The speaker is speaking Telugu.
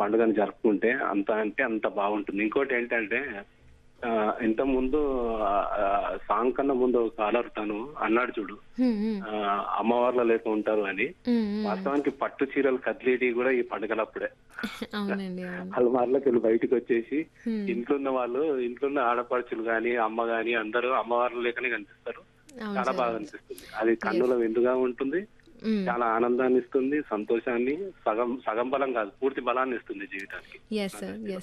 పండుగను జరుపుకుంటే అంత అంటే అంత బాగుంటుంది ఇంకోటి ఏంటంటే ఆ, ఇంత ముందు సాంగ్ కన్నా ముందు ఒక కాలర్ తను అన్నాడు చూడు హ్మ్, హ్మ్, ఆ, అమ్మవార్ల లేక ఉంటారు అని హ్మ్, హ్మ్. వాస్తవానికి పట్టు చీరలు కదిలేటి కూడా ఈ పండుగలప్పుడే అవునండి అవును అలమార్లోకి వెళ్ళి బయటకు వచ్చేసి హ్మ్. ఇంట్లో ఉన్న వాళ్ళు ఇంట్లో ఉన్న ఆడపడుచులు గాని అమ్మ గాని అందరూ అమ్మవార్లు లేకనే కనిపిస్తారు అవును చాలా సార్ బాగా అనిపిస్తుంది అది కన్నుల విందుగా ఉంటుంది హ్మ్. చాలా ఆనందాన్ని ఇస్తుంది సంతోషాన్ని సగం సగం బలం కాదు పూర్తి బలాన్ని ఇస్తుంది జీవితానికి ఎస్ సార్ ఎస్